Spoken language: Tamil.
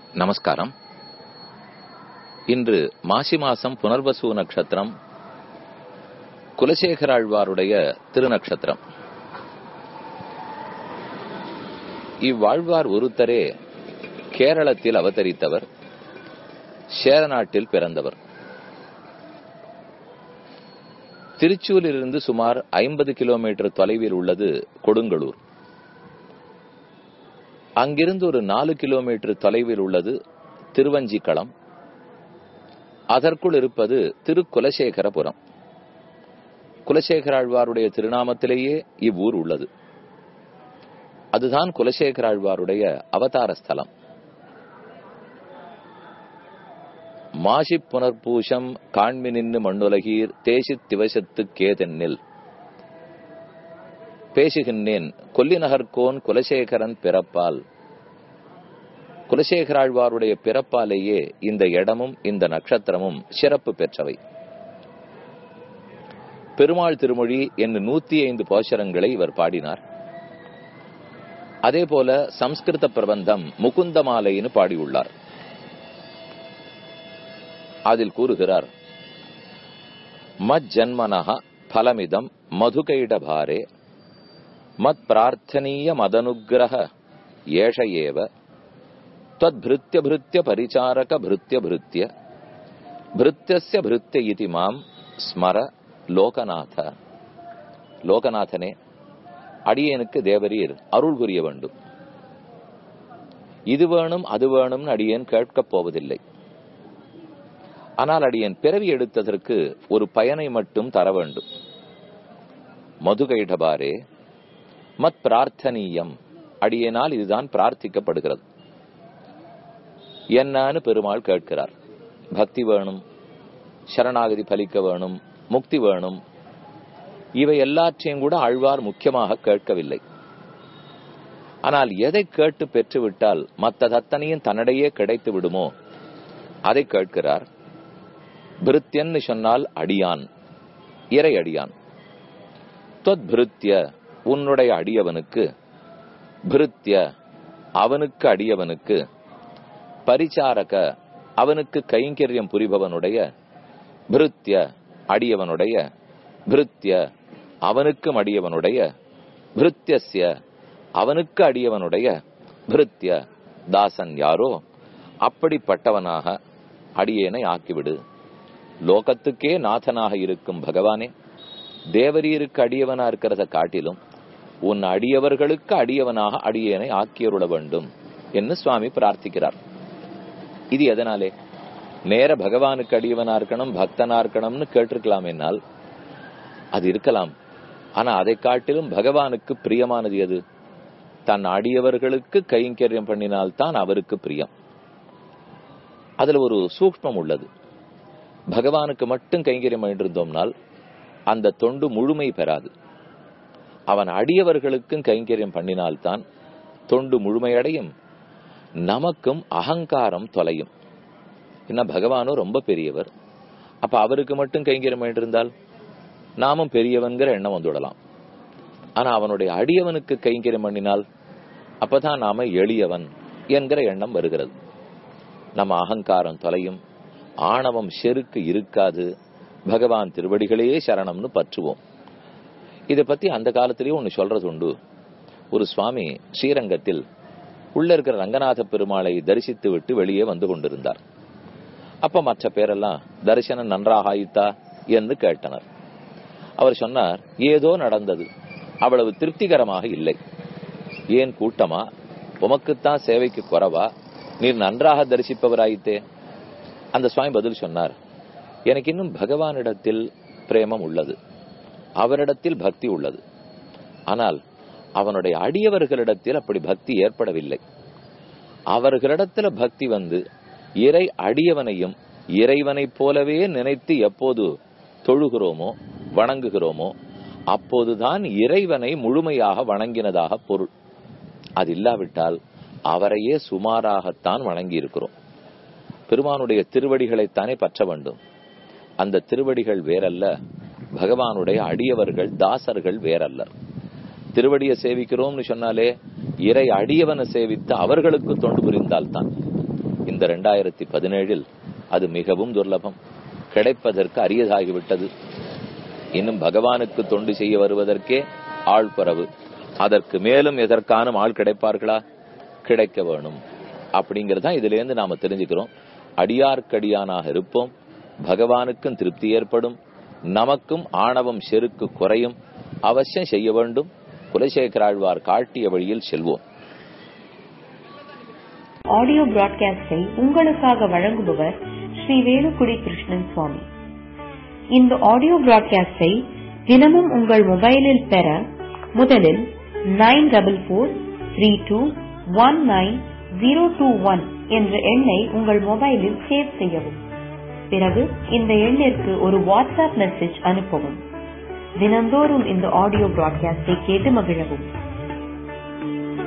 நமஸ்காரம் இன்று மாசி மாசம் புனர்வசு நட்சத்திரம் குலசேகராழ்வாருடைய திருநக்ஷத்திரம் இவ்வாழ்வார் ஒருத்தரே கேரளத்தில் அவதரித்தவர் சேர நாட்டில் பிறந்தவர் திருச்சூரிலிருந்து சுமார் ஐம்பது கிலோமீட்டர் தொலைவில் உள்ளது கொடுங்கலூர் அங்கிருந்து ஒரு நாலு கிலோமீட்டர் தொலைவில் உள்ளது திருவஞ்சிக்களம் அதற்குள் இருப்பது திருக்குலசேகரபுரம் குலசேகராழ்வாருடைய திருநாமத்திலேயே இவ்வூர் உள்ளது அதுதான் குலசேகராழ்வாருடைய அவதார ஸ்தலம் மாசி புனர்பூஷம் காண்மி நின்னு மண்ணுலகீர் தேசி திவசத்து கேதென்னில் பேசுகின்றேன் கொல்லிநகர்கோன் குலசேகரன் பிறப்பால் குலசேகராழ்வாருடைய பிறப்பாலேயே இந்த இடமும் இந்த நட்சத்திரமும் சிறப்பு பெற்றவை பெருமாள் திருமொழி என்று நூத்தி ஐந்து போஷரங்களை இவர் பாடினார் அதே போல சம்ஸ்கிருத பிரபந்தம் முகுந்தமாலைன்னு பாடியுள்ளார் அதில் கூறுகிறார் மஜ்ஜன்மனஹ பலமிதம் மதுகைடபாரே மத் பிரார்த்தனீய மதனுகிரக ஏஷ ஏவ त्वद्भृत्य भृत्य परिचारक भृत्य भृत्य भृत्यस्य भृत्य इति மாம் ஸ்மர லோகநாத லோகநாதனே அடியேனுக்கு தேவரீர் அருள் புரிய வேண்டும் இது வேணும் அது வேணும்னு அடியேன் கேட்கப் போவதில்லை ஆனால் அடியேன் பிறவி எடுத்ததற்கு ஒரு பயனை மட்டும் தர வேண்டும் மதுகைடபாரே மத் பிரார்த்தனீயம் அடியேனால் இதுதான் பிரார்த்திக்கப்படுகிறது என்னன்னு பெருமாள் கேட்கிறார் பக்தி வேணும் சரணாகதி பலிக்க வேணும் முக்தி வேணும் இவை எல்லாற்றையும் கூட ஆழ்வார் முக்கியமாக கேட்கவில்லை ஆனால் எதை கேட்டு பெற்றுவிட்டால் மற்ற தத்தனையும் தன்னிடையே கிடைத்து விடுமோ அதை கேட்கிறார் பிருத்தியன்னு சொன்னால் அடியான் இறை அடியான் தொத் பிருத்திய உன்னுடைய அடியவனுக்கு பிருத்திய அவனுக்கு அடியவனுக்கு பரிச்சாரக அவனுக்கு கைங்கரியம் புரிபவனுடைய பிருத்திய அடியவனுடைய பிருத்திய அவனுக்கும் அடியவனுடைய பிருத்தியசிய அவனுக்கு அடியவனுடைய பிருத்திய தாசன் யாரோ அப்படிப்பட்டவனாக அடியேனை ஆக்கிவிடு லோகத்துக்கே நாதனாக இருக்கும் பகவானே தேவரீருக்கு அடியவனா இருக்கிறத காட்டிலும் உன் அடியவர்களுக்கு அடியவனாக அடியேனை ஆக்கியருள வேண்டும் என்று சுவாமி பிரார்த்திக்கிறார் இது எதனாலே நேர பகவானுக்கு அடியவனா இருக்கணும் பக்தனா இருக்கணும்னு கேட்டிருக்கலாம் என்னால் அது இருக்கலாம் ஆனா அதை காட்டிலும் பகவானுக்கு பிரியமானது எது தன் அடியவர்களுக்கு கைங்கரியம் பண்ணினால்தான் அவருக்கு பிரியம் அதுல ஒரு சூக்மம் உள்ளது பகவானுக்கு மட்டும் கைங்கரியம் பண்ணிருந்தோம்னால் அந்த தொண்டு முழுமை பெறாது அவன் அடியவர்களுக்கும் கைங்கரியம் பண்ணினால்தான் தொண்டு முழுமையடையும் நமக்கும் அகங்காரம் தொலையும் என்ன பகவானும் ரொம்ப பெரியவர் அப்ப அவருக்கு மட்டும் கைங்கரியம் இருந்தால் நாமும் பெரியவன்கிற எண்ணம் வந்துவிடலாம் ஆனா அவனுடைய அடியவனுக்கு கைங்கரியம் பண்ணினால் அப்பதான் நாம எளியவன் என்கிற எண்ணம் வருகிறது நம்ம அகங்காரம் தொலையும் ஆணவம் செருக்கு இருக்காது பகவான் திருவடிகளையே சரணம்னு பற்றுவோம் இதை பத்தி அந்த காலத்திலேயே ஒன்னு சொல்றது உண்டு ஒரு சுவாமி ஸ்ரீரங்கத்தில் உள்ள இருக்கிற ரங்கநாத பெருமாளை தரிசித்து விட்டு வெளியே வந்து கொண்டிருந்தார் அப்ப மற்ற பேரெல்லாம் தரிசனம் நன்றாக ஆயித்தா என்று கேட்டனர் அவர் சொன்னார் ஏதோ நடந்தது அவ்வளவு திருப்திகரமாக இல்லை ஏன் கூட்டமா உமக்குத்தான் சேவைக்கு குறவா நீர் நன்றாக தரிசிப்பவராயித்தே அந்த சுவாமி பதில் சொன்னார் எனக்கு இன்னும் பகவானிடத்தில் பிரேமம் உள்ளது அவரிடத்தில் பக்தி உள்ளது ஆனால் அவனுடைய அடியவர்களிடத்தில் அப்படி பக்தி ஏற்படவில்லை அவர்களிடத்துல பக்தி வந்து இறை அடியவனையும் இறைவனைப் போலவே நினைத்து எப்போது தொழுகிறோமோ வணங்குகிறோமோ அப்போதுதான் இறைவனை முழுமையாக வணங்கினதாக பொருள் அது இல்லாவிட்டால் அவரையே சுமாராகத்தான் வணங்கி இருக்கிறோம் பெருமானுடைய திருவடிகளைத்தானே பற்ற வேண்டும் அந்த திருவடிகள் வேறல்ல பகவானுடைய அடியவர்கள் தாசர்கள் வேறல்லர் திருவடியை சேவிக்கிறோம்னு சொன்னாலே இறை அடியவனை சேவித்து அவர்களுக்கு தொண்டு புரிந்தால்தான் இந்த ரெண்டாயிரத்தி பதினேழில் அது மிகவும் துர்லபம் கிடைப்பதற்கு அரியதாகிவிட்டது இன்னும் பகவானுக்கு தொண்டு செய்ய வருவதற்கே ஆள் குறவு அதற்கு மேலும் எதற்கான ஆள் கிடைப்பார்களா கிடைக்க வேணும் அப்படிங்கறதான் இதுல இருந்து நாம தெரிஞ்சுக்கிறோம் அடியார்க்கடியானாக இருப்போம் பகவானுக்கும் திருப்தி ஏற்படும் நமக்கும் ஆணவம் செருக்கு குறையும் அவசியம் செய்ய வேண்டும் குலசேகராழ்வார் காட்டிய வழியில் செல்வோம் ஆடியோ பிராட்காஸ்டை உங்களுக்காக வழங்குபவர் ஸ்ரீ வேலுக்குடி கிருஷ்ணன் சுவாமி இந்த ஆடியோ பிராட்காஸ்டை தினமும் உங்கள் மொபைலில் பெற முதலில் nine double four three two one nine zero two one என்ற எண்ணை உங்கள் மொபைலில் சேவ் செய்யவும் பிறகு இந்த எண்ணிற்கு ஒரு வாட்ஸ்அப் மெசேஜ் அனுப்பவும் தினந்தோறும் இந்த ஆடியோ பிராட்காஸ்டை கேட்டு மகிழவும்